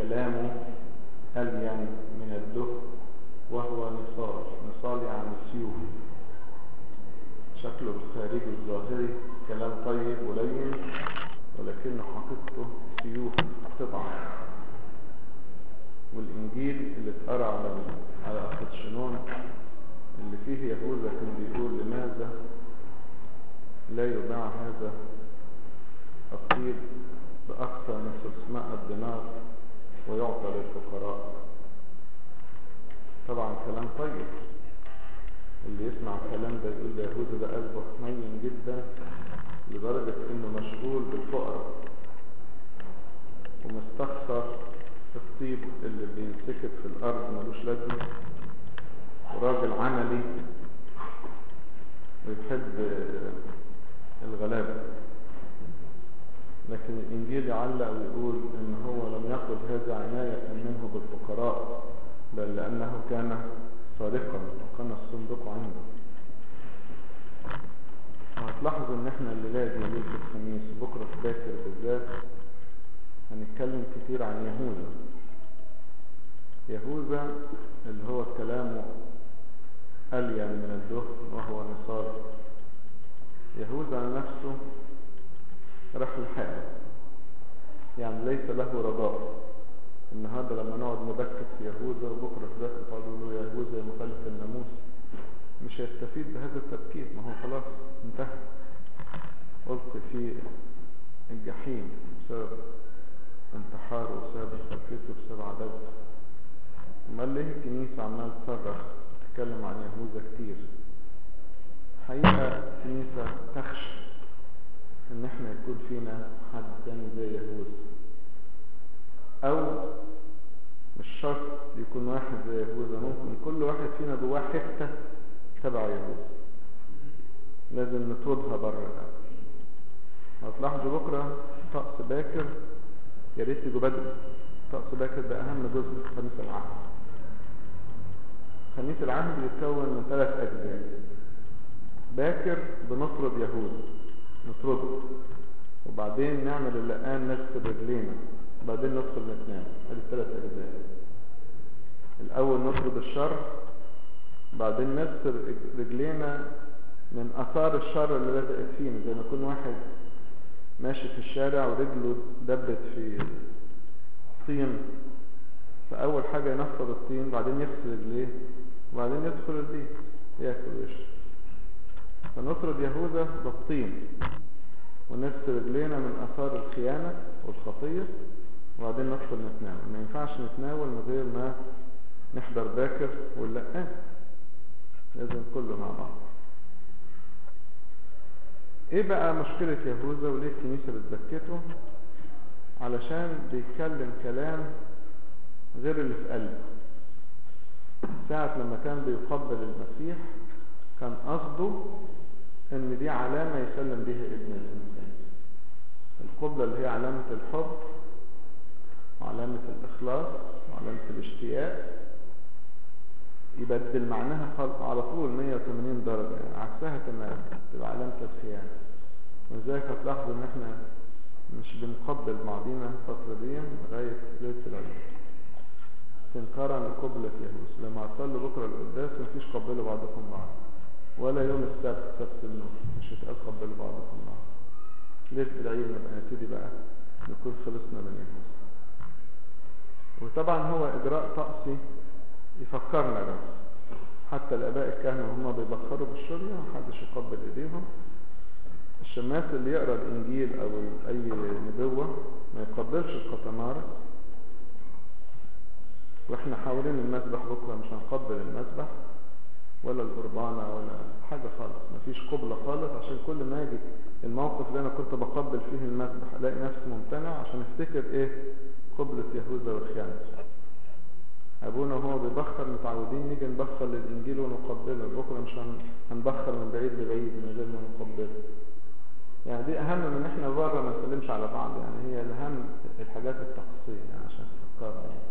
كلامه ألين من الدهن وهو نصال نصال يعني سيوف شكله الخارجي الظاهري كلام طيب ولين ولكن حقيقته سيوف قطعة والإنجيل اللي اتقرأ على على أخذ شنون اللي فيه يهوذا كان بيقول لماذا لا يباع هذا الطيب بأكثر من 600 دينار ويعطى للفقراء طبعا كلام طيب اللي يسمع الكلام ده يقول ليهوذا ده قلبه حنين جدا لدرجة انه مشغول بالفقراء ومستخسر الطيب اللي بينسكب في الارض ملوش لازمة وراجل عملي ويحب الغلابة لكن الانجيل يعلق ويقول ان هو لم يقل هذا عناية منه بالفقراء بل لانه كان سارقا وكان الصندوق عنده وهتلاحظوا ان احنا الليلة دي ليلة الخميس بكرة باكر بالذات هنتكلم كتير عن يهوذا يهوذا اللي هو كلامه ألين من الدهن وهو نصار يهوذا نفسه راح الحال يعني ليس له رجاء النهارده لما نقعد نبكت في يهوذا وبكره في ذاك تقولوا له يا يهوذا يا مخالف الناموس مش هيستفيد بهذا التبكيت ما هو خلاص انتهى ألقي في الجحيم بسبب انتحاره وبسبب خلفته وبسبب عداوته امال ليه الكنيسة عمال تصرخ تتكلم عن يهوذا كتير حقيقة الكنيسة تخشى ان احنا يكون فينا حد تاني زي يهوذا او مش شرط يكون واحد زي يهوذا ممكن كل واحد فينا جواه حته تبع يهوذا لازم نطردها بره هتلاحظوا بكره طقس باكر يا ريت تيجوا بدري طقس باكر ده اهم جزء في خميس العهد خميس العهد بيتكون من ثلاث اجزاء باكر بنطرد يهوذا نطرده وبعدين نعمل اللقان نغسل رجلينا وبعدين ندخل نتنام ادي الثلاث اجزاء الاول نطرد الشر بعدين نغسل رجلينا من اثار الشر اللي لزقت فينا زي ما يكون واحد ماشي في الشارع ورجله دبت في طين فاول حاجه ينفض الطين بعدين يغسل رجليه وبعدين يدخل البيت ياكل ويشرب فنطرد يهوذا بالطين ونغسل رجلينا من اثار الخيانه والخطيه وبعدين ندخل نتناول ما ينفعش نتناول من غير ما نحضر باكر واللقان لازم كله مع بعض ايه بقى مشكلة يهوذا وليه الكنيسة بتبكته علشان بيتكلم كلام غير اللي في قلبه ساعة لما كان بيقبل المسيح كان قصده ان دي علامة يسلم بها ابن الانسان القبلة اللي هي علامة الحب وعلامة الاخلاص وعلامة الاشتياق يبدل معناها على طول 180 درجة يعني عكسها تماما تبقى علامة الخيانة ولذلك هتلاحظوا ان احنا مش بنقبل بعضينا الفترة دي لغاية ليلة العيد استنكارا لقبلة يهوذا لما هتصلوا بكرة القداس مفيش قبلوا بعضكم بعض ولا يوم السبت سبت النور مش هتقال قبلوا بعضكم بعض ليلة العيد نبقى نبتدي بقى نكون خلصنا من يهوذا وطبعا هو اجراء طقسي يفكرنا بس حتى الاباء الكهنة وهم بيبخروا بالشرية محدش يقبل ايديهم الشماس اللي يقرأ الانجيل او اي نبوة ما يقبلش القطمارة واحنا حوالين المسبح بكرة مش هنقبل المسبح ولا القربانة ولا حاجة خالص مفيش قبلة خالص عشان كل ما يجي الموقف اللي انا كنت بقبل فيه المسبح الاقي نفسي ممتنع عشان افتكر ايه قبلة يهوذا والخيانة ابونا وهو بيبخر متعودين نيجي نبخر للانجيل ونقبله بكره مش هنبخر من بعيد لبعيد من غير ما نقبله يعني دي اهم من ان احنا بره ما نسلمش على بعض يعني هي الاهم الحاجات التقصية يعني عشان تفكرنا يعني.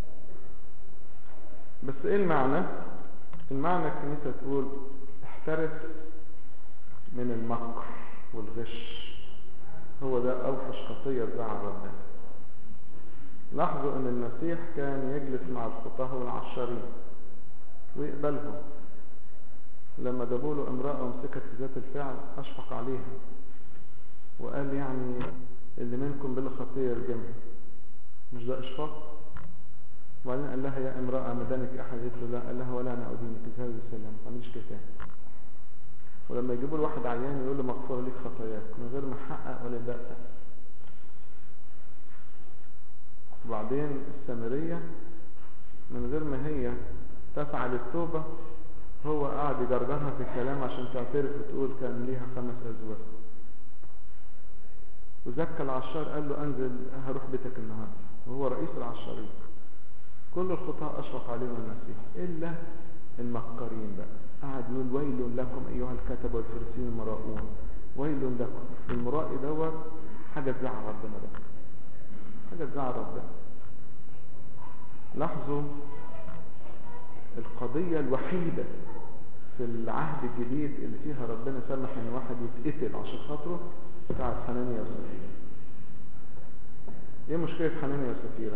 بس ايه المعنى المعنى الكنيسة تقول احترس من المكر والغش هو ده اوحش خطية تزعل ربنا لاحظوا ان المسيح كان يجلس مع الخطاه والعشارين ويقبلهم لما جابوا له امرأة ومسكت في ذات الفعل اشفق عليها وقال يعني اللي منكم بلا خطية يرجمها مش ده اشفاق وبعدين قال لها يا امرأة مدانك احد قالت له لا قال لها ولا انا ادينك اذهبي بسلام ما تعمليش كده تاني ولما يجيبوا له واحد عيان يقول له مغفورة ليك خطاياك من غير ما يحقق ولا يدقق وبعدين السامرية من غير ما هي تسعى للتوبة هو قاعد يجرجرها في الكلام عشان تعترف وتقول كان ليها خمس أزواج وزكى العشار قال له أنزل هروح بيتك النهاردة وهو رئيس العشارين كل الخطاة أشفق عليهم المسيح إلا المكرين بقى قاعد يقول ويل لكم أيها الكتب والفرسين المراؤون ويل لكم المرائي دوت حاجة تزعل ربنا بقى حاجة تزعل ربنا لاحظوا القضية الوحيدة في العهد الجديد اللي فيها ربنا سمح ان واحد يتقتل عشان خاطره بتاعت حنانيا وسفيرة ايه مشكلة حنانيا وسفيرة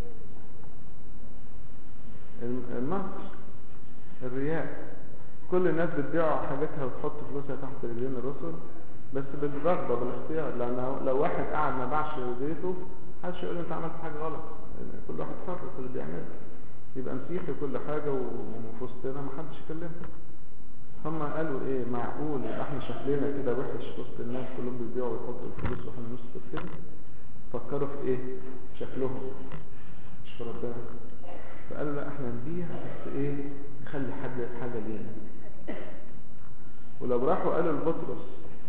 المكر الرياء كل الناس بتبيع حاجاتها وتحط فلوسها تحت رجلين الرسل بس بالرغبة بالاختيار لان لو واحد قاعد ما باعش بيته محدش يقول انت عملت حاجة غلط كل واحد حر في اللي بيعمله يبقى مسيحي كل حاجة وفي وسطنا محدش يكلمه هم قالوا ايه معقول يبقى احنا شكلنا كده وحش في وسط الناس كلهم بيبيعوا ويحطوا الفلوس واحنا نسكت كده فكروا في ايه شكلهم مش في ربنا فقالوا لا احنا نبيع بس ايه نخلي حاجة حاجة لينا ولو راحوا قالوا لبطرس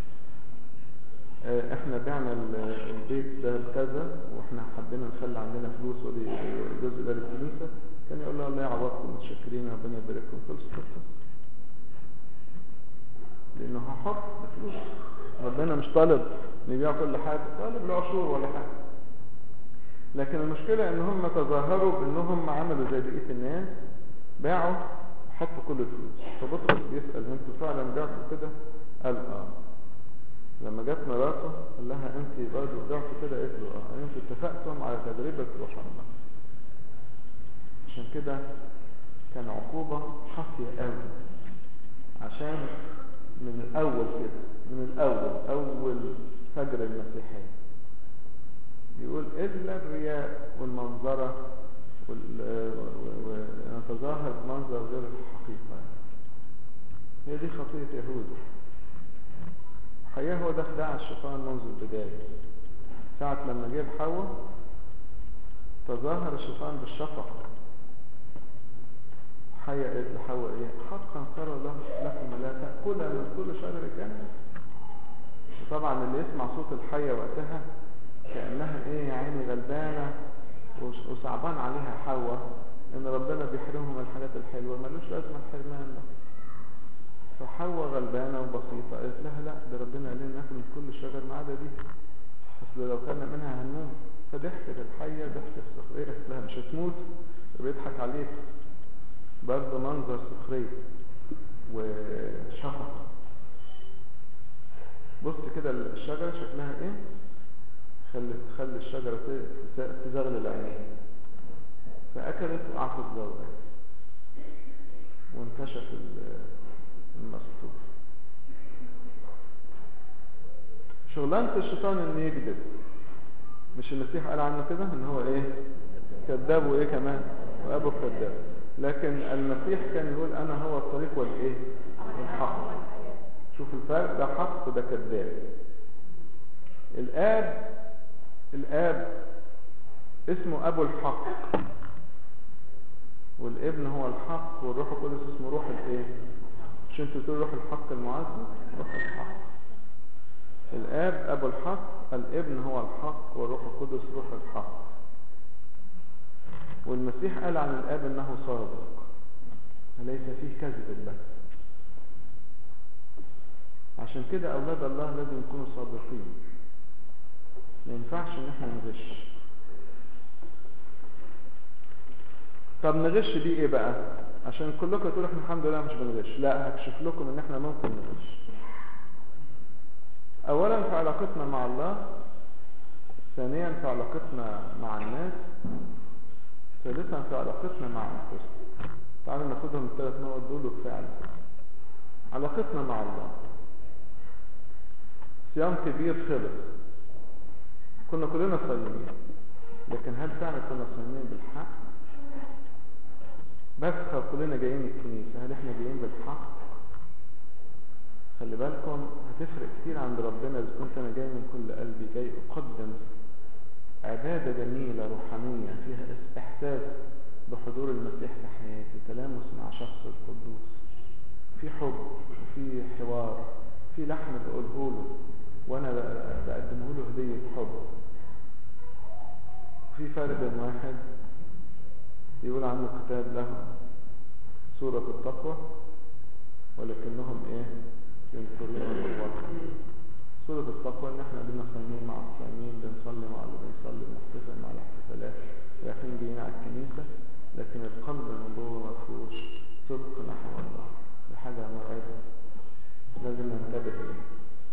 اه احنا بعنا البيت ده بكذا واحنا حبينا نخلي عندنا فلوس ودي جزء ده للكنيسة كان يقول له الله يعوضكم متشكرين ربنا يبارككم خلصت القصة لانه هحط بفلوس ربنا مش طالب نبيع كل حاجة طالب له عشور ولا حاجة لكن المشكلة ان هم تظاهروا بانهم عملوا زي بقية الناس باعوا حطوا كل الفلوس فبطرس بيسأل انتوا فعلا بعتوا كده قال اه لما جت مراته قال لها انت برضه بعتوا كده قالت له اه انتوا اتفقتم على تجربة روح الله عشان كده كان عقوبة قاسية قوي عشان من الاول كده من الاول اول فجر المسيحية يقول الا الرياء والمنظرة ونتظاهر بمنظر غير الحقيقة هي دي خطية يهود الحقيقة هو ده خداع الشيطان منذ البداية ساعة لما جه حواء تظاهر الشيطان بالشفقة حيا قالت لحواء ايه حقا قال الله لكم لا تأكل من كل شجر الجنة وطبعا اللي يسمع صوت الحية وقتها كأنها ايه يا عيني غلبانة وصعبان عليها حواء ان ربنا بيحرمهم من الحاجات الحلوة ملوش لازمة الحرمان ده فحواء غلبانة وبسيطة قالت لها لا ده ربنا قال لنا ناكل من كل شجر ما عدا دي اصل لو كنا منها هنموت فضحكت الحية ضحكت السخرية قالت لها مش هتموت بيضحك عليك برضه منظر سخرية وشفقة بص كده الشجرة شكلها ايه خلي تخلي الشجرة تزغل العينين فأكلت وعصت زوجها وانكشف المستور شغلانة الشيطان انه يكذب مش المسيح قال عنه كده ان هو ايه كذاب وايه كمان وابو كذاب لكن المسيح كان يقول انا هو الطريق والايه والحق شوف الفرق ده حق وده كذاب الاب الاب اسمه ابو الحق والابن هو الحق والروح القدس اسمه روح الايه مش انتوا بتقولوا روح الحق المعزي روح الحق الاب ابو الحق الابن هو الحق والروح القدس روح الحق والمسيح قال عن الاب انه صادق ليس فيه كذب بس عشان كده اولاد الله لازم يكونوا صادقين ما ينفعش ان احنا نغش طب نغش دي ايه بقى عشان كلكم تقولوا احنا الحمد لله مش بنغش لا هكشف لكم ان احنا ممكن نغش اولا في علاقتنا مع الله ثانيا في علاقتنا مع الناس ثالثا في علاقتنا مع انفسنا تعالوا ناخدهم الثلاث نقط دول وكفايه على كده علاقتنا مع الله صيام كبير خلص كنا كلنا صايمين لكن هل فعلا كنا صايمين بالحق بس كلنا جايين الكنيسة هل احنا جايين بالحق خلي بالكم هتفرق كتير عند ربنا اذا كنت انا جاي من كل قلبي جاي اقدم عبادة جميلة روحانية فيها احساس بحضور المسيح في حياتي تلامس مع شخص القدوس في حب وفي حوار في لحن بقوله له وانا بقدمه له هدية حب في فرق بين واحد يقول عنه كتاب له سورة التقوى ولكنهم ايه ينكرون الواقع سورة التقوى ان احنا بينا صايمين مع الصايمين بنصلي مع اللي بنصلي بنحتفل مع الاحتفالات رايحين جايين على الكنيسة لكن القلب من جوه ما فيهوش صدق نحو الله دي حاجة مرعبة لازم ننتبه ليها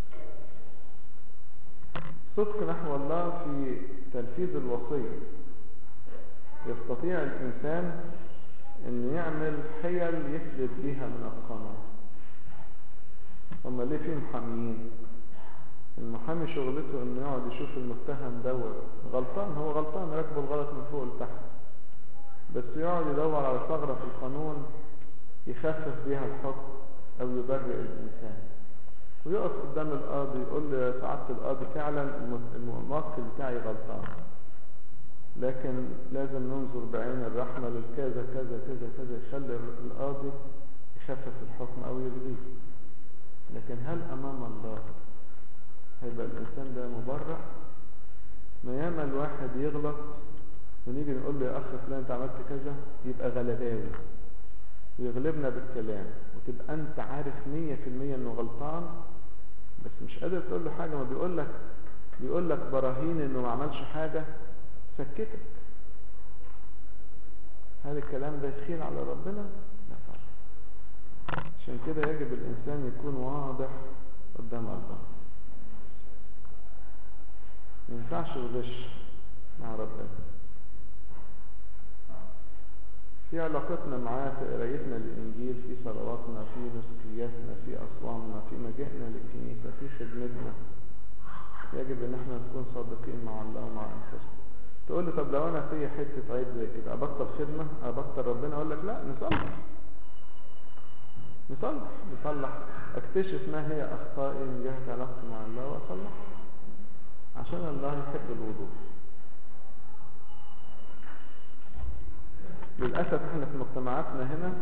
صدق نحو الله في تنفيذ الوصية يستطيع الإنسان أن يعمل حيل يفلت بها من القانون هم ليه في محاميين المحامي شغلته انه يقعد يشوف المتهم دوت غلطان هو غلطان راكبه الغلط من فوق لتحت بس يقعد يدور على ثغرة في القانون يخفف بيها الحكم او يبرئ الانسان ويقف قدام القاضي يقول له سعادة القاضي فعلا الموكل بتاعي غلطان لكن لازم ننظر بعين الرحمة للكذا كذا كذا كذا يخلي القاضي يخفف الحكم او يلغيه لكن هل امام الله هيبقى الانسان ده مبرع ما ياما الواحد يغلط ونيجي نقول له يا اخ فلان انت عملت كذا يبقى غلباوي ويغلبنا بالكلام وتبقى انت عارف مية في المية انه غلطان بس مش قادر تقول له حاجة ما بيقول لك بيقول لك براهين انه ما عملش حاجة سكتك هل الكلام ده يخيل على ربنا لا طبعا عشان كده يجب الانسان يكون واضح قدام الله ما ينفعش الغش مع ربنا في علاقتنا معاه في قرايتنا للإنجيل في صلواتنا في نسكياتنا في أصوامنا في مجيئنا للكنيسة في خدمتنا يجب ان احنا نكون صادقين مع الله ومع انفسنا تقول لي طب لو انا في حته عيب زي كده ابطل خدمه ابطل ربنا اقول لك لا نصلح نصلح نصلح اكتشف ما هي اخطائي من جهه علاقتي مع الله واصلح عشان الله يحب الوضوح للأسف احنا في مجتمعاتنا هنا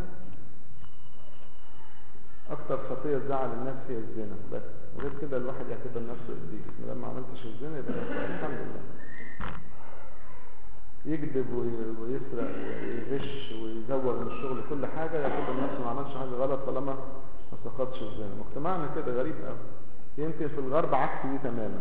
أكتر خطية تزعل الناس هي الزنا بس غير كده الواحد يعتبر نفسه قديس ما لما عملتش الزنا يبقى الحمد لله يكذب ويسرق ويغش ويزور من الشغل كل حاجة يعتبر نفسه ما عملش حاجة غلط طالما ما سقطش الزنا مجتمعنا كده غريب قوي يمكن في الغرب عكس دي تماما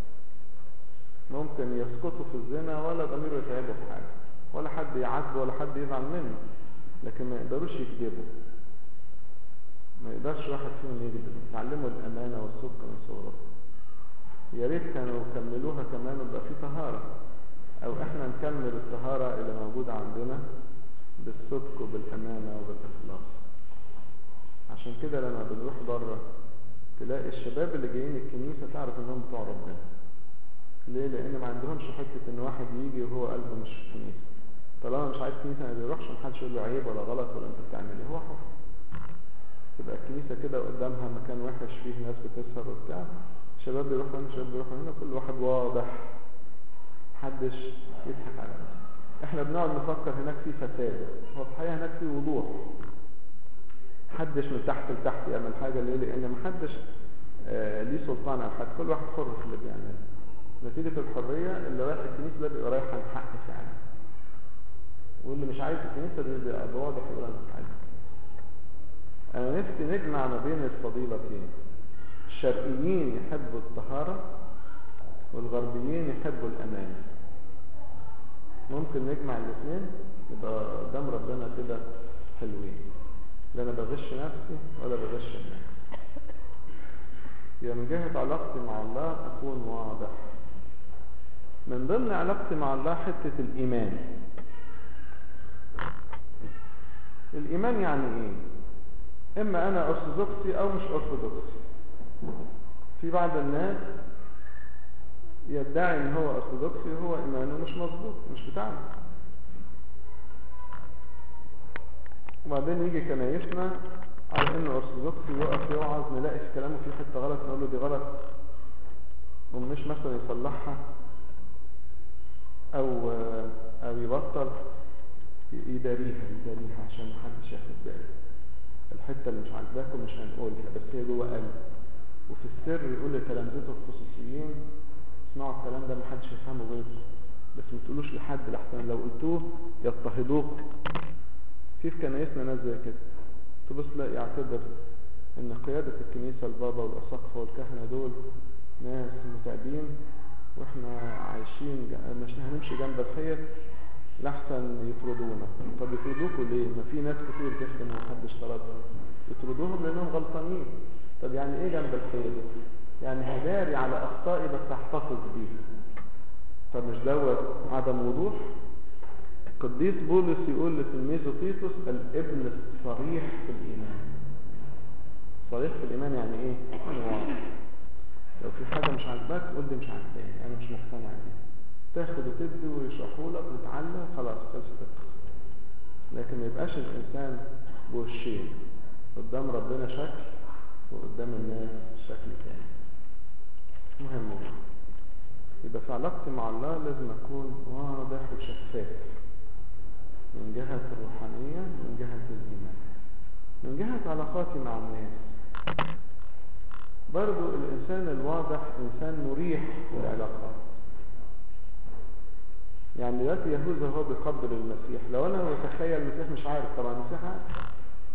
ممكن يسقطوا في الزنا ولا ضميره يتعبوا في حاجة ولا حد يعاتبه ولا حد يزعل منه لكن ما يقدروش يكذبوا ما يقدرش واحد فيهم يكذب يتعلموا الأمانة والصدق من صغرهم يا ريت كانوا كملوها كمان ويبقى في طهارة أو إحنا نكمل الطهارة اللي موجودة عندنا بالصدق وبالأمانة وبالإخلاص عشان كده لما بنروح بره تلاقي الشباب اللي جايين الكنيسة تعرف إنهم بتوع ربنا ليه؟ لأن ما عندهمش حتة إن واحد يجي وهو قلبه مش في الكنيسة طالما مش عايز كنيسة ما بيروحش محدش يقول له عيب ولا غلط ولا أنت بتعمل إيه هو حر تبقى الكنيسة كده قدامها مكان وحش فيه ناس بتسهر وبتاع شباب بيروحوا هنا شباب بيروحوا هنا كل واحد واضح محدش يضحك على نفسه احنا بنقعد نفكر هناك في فساد هو في الحقيقة هناك في وضوح محدش من تحت لتحت يعمل حاجة ليه لأن محدش آه ليه سلطان على حد كل واحد حر في اللي بيعمله نتيجة الحرية اللي رايح الكنيسة ده بيبقى رايح عن حق فعلا واللي مش عايز الكنيسة ده بيبقى واضح يقول أنا مش عايز أنا نفسي نجمع ما بين الفضيلتين الشرقيين يحبوا الطهارة والغربيين يحبوا الأمانة ممكن نجمع الاثنين يبقى قدام ربنا كده حلوين لا أنا بغش نفسي ولا بغش الناس يبقى من جهة علاقتي مع الله أكون واضح من ضمن علاقتي مع الله حتة الإيمان الإيمان يعني إيه إما أنا أرثوذكسي أو مش أرثوذكسي في بعض الناس يدعي إن هو أرثوذكسي وهو إيمانه مش مظبوط مش بتاعنا وبعدين يجي كنايسنا على إنه أرثوذكسي يقف يوعظ نلاقي في كلامه في حتة غلط نقول له دي غلط ومش مثلا يصلحها أو أو يبطل يداريها يداريها عشان محدش ياخد باله الحتة اللي مش عاجباكم مش هنقولها بس هي جوه قلب وفي السر يقول لتلامذته الخصوصيين اسمعوا الكلام ده محدش يفهمه غيركم بس ما تقولوش لحد لحسن لو قلتوه يضطهدوكم في في كنايسنا ناس زي كده تبص لا يعتبر ان قيادة الكنيسة البابا والاساقفة والكهنة دول ناس متعبين واحنا عايشين مش هنمشي جنب الحيط لحسن يطردونا طب يطردوكوا ليه ما في ناس كتير تخدم ومحدش طردهم يطردوهم لانهم غلطانين طب يعني ايه جنب الحيط يعني هداري على اخطائي بس احتفظ بيه طب مش دوت عدم وضوح قديس بولس يقول لتلميذه تيتوس الابن الصريح في الايمان صريح في الايمان يعني ايه يعني واضح لو في حاجه مش عاجباك قول لي مش عاجباني انا مش مقتنع بيها تاخد وتدي ويشرحوا لك وتعلم خلاص خلصت القصه لكن ما يبقاش الانسان بوشين قدام ربنا شكل وقدام الناس شكل تاني مهم يبقى في علاقتي مع الله لازم اكون واضح وشفاف من جهة الروحانية من جهة الإيمان من جهة علاقاتي مع الناس برضو الإنسان الواضح إنسان مريح في العلاقات يعني دلوقتي يهوذا هو بيقبل المسيح لو أنا بتخيل المسيح مش عارف طبعا المسيح عارف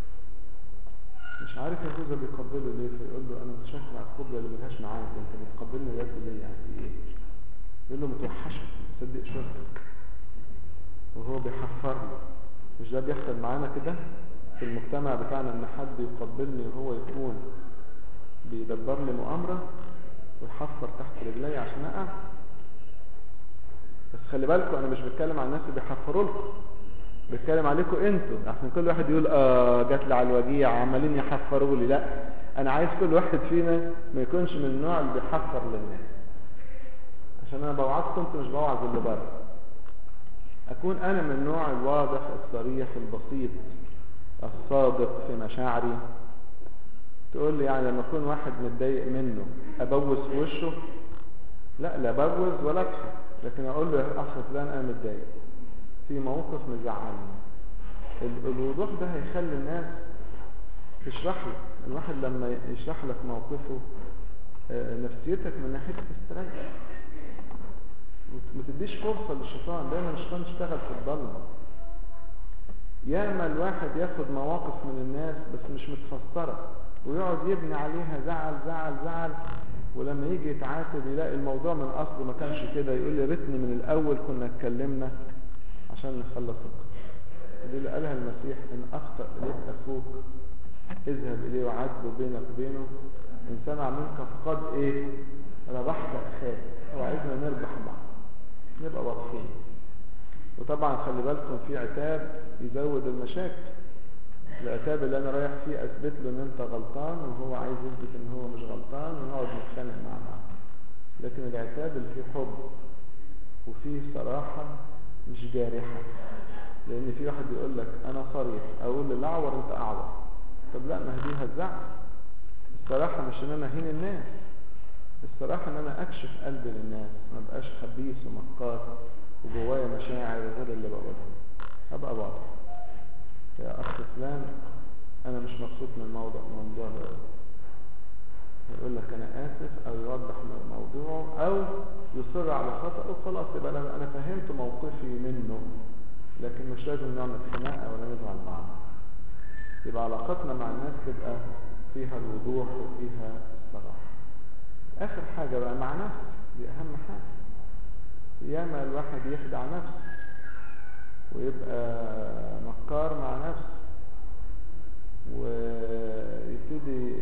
مش عارف يهوذا بيقبله ليه فيقول له أنا متشكل على القبلة اللي ملهاش معاك أنت بتقبلني دلوقتي ليه يعني في إيه يقول له متوحشك صدق شويتك وهو بيحفر له مش ده بيحصل معانا كده في المجتمع بتاعنا ان حد يقبلني وهو يكون بيدبر لي مؤامرة ويحفر تحت رجلي عشان اقع بس خلي بالكم انا مش بتكلم عن الناس اللي بيحفروا لكم بتكلم عليكم انتوا عشان كل واحد يقول اه جات لي على الوجيع عمالين يحفروا لي لا انا عايز كل واحد فينا ما يكونش من النوع اللي بيحفر للناس عشان انا بوعظكم انتوا مش بوعظ اللي بره أكون أنا من النوع الواضح الصريح البسيط الصادق في مشاعري تقول لي يعني لما أكون واحد متضايق منه أبوز في وشه لا لا ببوز ولا أضحك لكن أقول له يا أخ فلان أنا متضايق في موقف مزعلني الوضوح ده هيخلي الناس تشرح لك الواحد لما يشرح لك موقفه نفسيتك من ناحية تستريح ما تديش فرصة للشيطان دايما الشيطان يشتغل في الضلمة ياما الواحد ياخد مواقف من الناس بس مش متفسرة ويقعد يبني عليها زعل زعل زعل ولما يجي يتعاتب يلاقي الموضوع من اصله ما كانش كده يقول لي ريتني من الاول كنا اتكلمنا عشان نخلص القصة دي اللي قالها المسيح ان اخطأ اليك اخوك اذهب اليه وعاتبه بينك وبينه ان سمع منك فقد ايه ربحت اخاك هو عايزنا نربح بعض نبقى واضحين وطبعا خلي بالكم في عتاب يزود المشاكل العتاب اللي انا رايح فيه اثبت له ان انت غلطان وهو عايز يثبت ان هو مش غلطان ونقعد نتخانق مع بعض لكن العتاب اللي فيه حب وفيه صراحة مش جارحة لان في واحد يقول لك انا صريح اقول له لا اعور انت اعور طب لا ما دي هتزعل الصراحة مش ان انا اهين الناس الصراحة ان انا اكشف قلبي للناس ما بقاش خبيث ومكار وجوايا مشاعر غير اللي بقولها ابقى واضح يا اخ فلان انا مش مبسوط من الموضوع الموضوع ده يقول لك انا اسف او يوضح موضوعه او يصر على خطأ وخلاص يبقى انا انا فهمت موقفي منه لكن مش لازم نعمل خناقه ولا نزعل بعض يبقى علاقتنا مع الناس تبقى فيها الوضوح وفيها الصراحه اخر حاجة بقى مع نفسه دي اهم حاجة ياما الواحد يخدع نفسه ويبقى مكار مع نفسه ويبتدي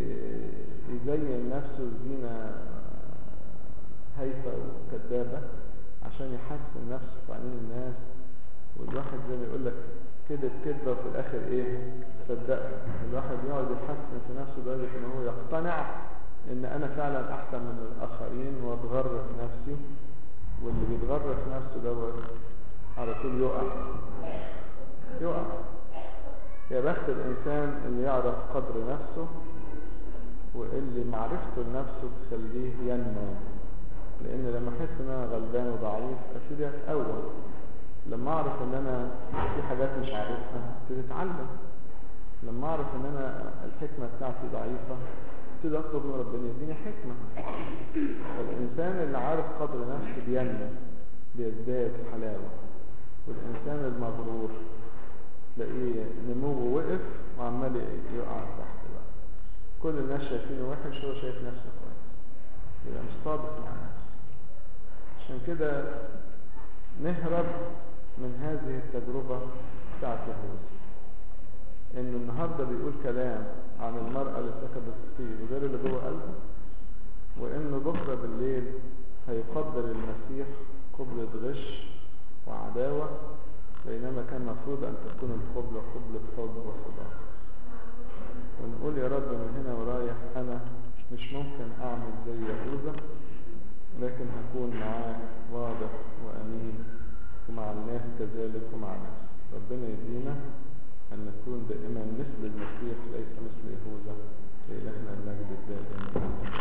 يزين نفسه زينة هايفة وكذابة عشان يحسن نفسه في عينين الناس والواحد زي ما يقول لك كده كدبة وفي الآخر إيه صدقها الواحد يقعد يحسن في نفسه لدرجة إن هو يقتنع إن أنا فعلا أحسن من الآخرين وأتغر في نفسي واللي بيتغر في نفسه دوت على طول يقع يقع يا بخت الإنسان اللي يعرف قدر نفسه واللي معرفته لنفسه تخليه ينمو لأن لما أحس إن أنا غلبان وضعيف أبتدي أتأول لما أعرف إن أنا في حاجات مش عارفها أبتدي أتعلم لما أعرف إن أنا الحكمة بتاعتي ضعيفة أبتدي أطلب من ربنا يديني حكمة فالإنسان اللي عارف قدر نفسه بينمو بيزداد حلاوة والإنسان المغرور تلاقيه نموه وقف وعمال يقع تحت بقى كل الناس شايفينه وحش هو شايف نفسه كويس يبقى مش صادق مع نفسه عشان كده نهرب من هذه التجربة بتاعت يهوذا انه النهارده بيقول كلام عن المرأة اللي سكبت الطيب وغير اللي جوه قلبه وانه بكرة بالليل هيقدر المسيح قبلة غش وعداوة بينما كان المفروض ان تكون القبلة قبلة حب وصداقة ونقول يا رب من هنا ورايح انا مش ممكن اعمل زي يهوذا لكن هكون معاه واضح وامين ومع الناس كذلك ومع نفسي ربنا يدينا ان نكون دائما مثل المسيح ليس مثل يهوذا لإلهنا المجد الدائم